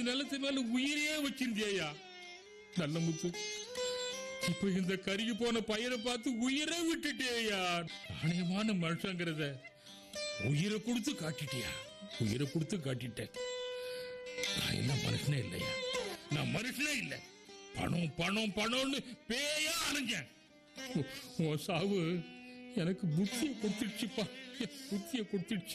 அந்த நிலத்து மேல உயிரையே வச்சிருந்தியா நல்ல முத்து இப்ப இந்த கருகி போன பையனை பார்த்து உயிரை விட்டுட்டேயா நாணயமான மனுஷங்கிறத உயிரை கொடுத்து காட்டிட்டியா உயிரை கொடுத்து காட்டிட்டேன் நான் என்ன மனுஷனே இல்லையா நான் மனுஷனே இல்லை பணம் பணம் பணம்னு பேயா அலைஞ்சேன் உ- உன் சாவு எனக்கு புத்தியை கொடுத்துடுச்சுப்பா என் புத்தியை கொடுத்துடுச்சு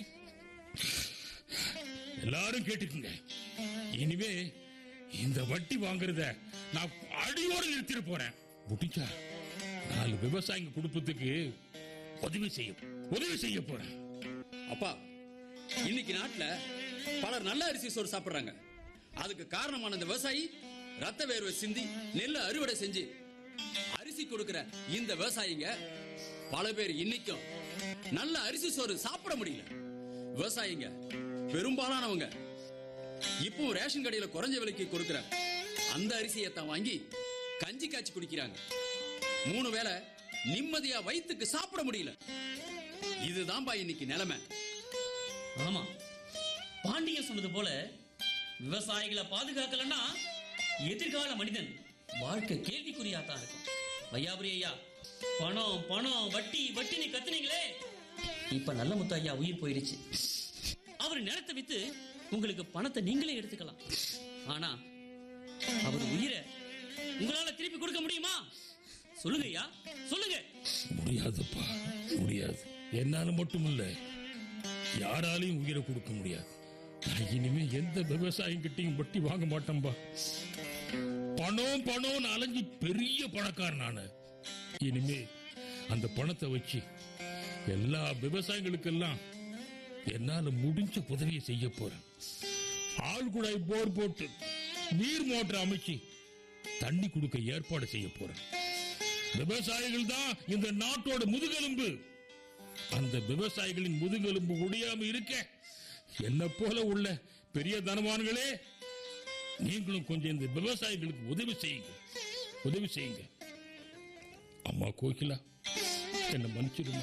எல்லாரும் கேட்டுக்குங்க இனிமே இந்த வட்டி வாங்குறத நான் அடியோட நிறுத்திட போறேன் முடிஞ்சா நாலு விவசாயிங்க குடும்பத்துக்கு உதவி செய்ய உதவி செய்ய போறேன் அப்பா இன்னைக்கு நாட்டுல பலர் நல்ல அரிசி சோறு சாப்பிடுறாங்க அதுக்கு காரணமான இந்த விவசாயி ரத்த வேர்வை சிந்தி நெல்லை அறுவடை செஞ்சு அரிசி கொடுக்கிற இந்த விவசாயிங்க பல பேர் இன்னைக்கும் நல்ல அரிசி சோறு சாப்பிட முடியல விவசாயிங்க பெரும்பாலானவங்க இப்போ ரேஷன் கடையில குறைஞ்ச விலைக்கு கொடுக்கிற அந்த அரிசியை தான் வாங்கி கஞ்சி காய்ச்சி குடிக்கிறாங்க மூணு வேளை நிம்மதியா வயித்துக்கு சாப்பிட முடியல இதுதான்பா இன்னைக்கு நிலைமை ஆமா பாண்டியன் சொன்னது போல விவசாயிகளை பாதுகாக்கலன்னா எதிர்கால மனிதன் வாழ்க்கை கேள்விக்குறியாத்தான் இருக்கும் வையாபுரி ஐயா பணம் பணம் வட்டி வட்டின்னு கத்துனீங்களே இப்ப நல்ல முத்து ஐயா உயிர் போயிடுச்சு அவர் நிலத்தை வித்து உங்களுக்கு பணத்தை நீங்களே எடுத்துக்கலாம் ஆனா அவர் உயிரை உங்களால திருப்பி கொடுக்க முடியுமா சொல்லுங்க ஐயா சொல்லுங்க முடியாதுப்பா முடியாது என்னால மட்டும் இல்ல யாராலையும் உயிரை கொடுக்க முடியாது நான் இனிமே எந்த விவசாயம் கிட்டையும் வட்டி வாங்க மாட்டேன்பா பணம் பணம் அலைஞ்சு பெரிய பணக்காரன் நானு இனிமே அந்த பணத்தை வச்சு எல்லா விவசாயிகளுக்கெல்லாம் என்னால முடிஞ்ச உதவியை செய்ய போறேன் ஆழ்குழாய் போர் போட்டு நீர் மோட்டர் அமைச்சு தண்ணி கொடுக்க ஏற்பாடு செய்ய போறேன் விவசாயிகள் தான் இந்த நாட்டோட முதுகெலும்பு அந்த விவசாயிகளின் முதுகெலும்பு ஒடியாம இருக்க என்ன போல உள்ள பெரிய தனவான்களே நீங்களும் கொஞ்சம் இந்த விவசாயிகளுக்கு உதவி செய்யுங்க உதவி செய்யுங்க அம்மா கோகிலா என்ன மன்னிச்சிடுமா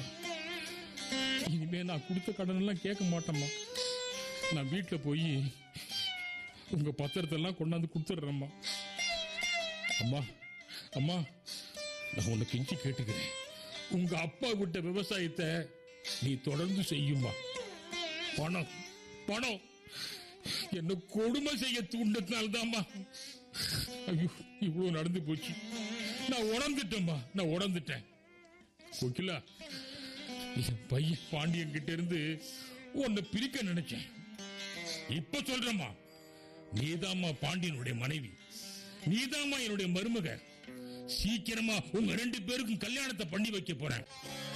இனிமே நான் கொடுத்த கடன் எல்லாம் கேட்க மாட்டேம்மா நான் வீட்டுல போய் உங்க பத்திரத்தை எல்லாம் கொண்டாந்து கொடுத்துடுறேம்மா அம்மா அம்மா நான் உன்னை கெஞ்சி கேட்டுக்கிறேன் உங்க அப்பா விட்ட விவசாயத்தை நீ தொடர்ந்து செய்யுமா பணம் பணம் என்ன கொடுமை செய்ய தூண்டத்தினால்தாம்மா ஐயோ இவ்வளவு நடந்து போச்சு நான் உணர்ந்துட்டேம்மா நான் உணர்ந்துட்டேன் கோகிலா என் பையன் பாண்டியன் கிட்ட இருந்து உன்னை பிரிக்க நினைச்சேன் இப்ப சொல்றேம்மா நீதாம்மா பாண்டியனுடைய மனைவி நீதாம்மா என்னுடைய மருமக சீக்கிரமா உங்க ரெண்டு பேருக்கும் கல்யாணத்தை பண்ணி வைக்க போறேன்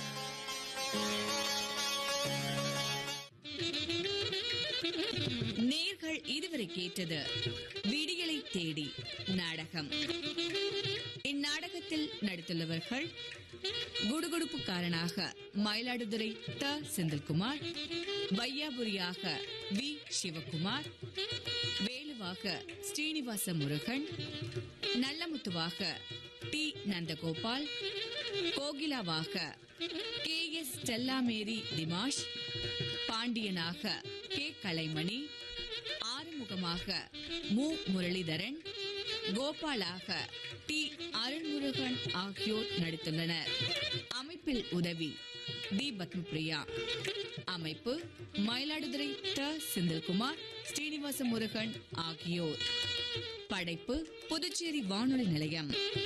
நேர்கள் இதுவரை கேட்டது விடியலை தேடி நாடகம் இந்நாடகத்தில் நடித்துள்ளவர்கள் குடுகுடுப்புக்காரனாக மயிலாடுதுறை த செந்தில்குமார் வையாபுரியாக வி சிவகுமார் வேலுவாக ஸ்ரீனிவாச முருகன் நல்லமுத்துவாக டி நந்தகோபால் கோகிலாவாக கே எஸ் ஸ்டெல்லாமேரி திமாஷ் பாண்டியனாக கே கலைமணி ஆறுமுகமாக மு முரளிதரன் கோபாலாக டி அருண்முருகன் ஆகியோர் நடித்துள்ளனர் அமைப்பில் உதவி டி பத்மபிரியா அமைப்பு மயிலாடுதுறை த செந்தில்குமார் ஸ்ரீனிவாச முருகன் ஆகியோர் படைப்பு புதுச்சேரி வானொலி நிலையம்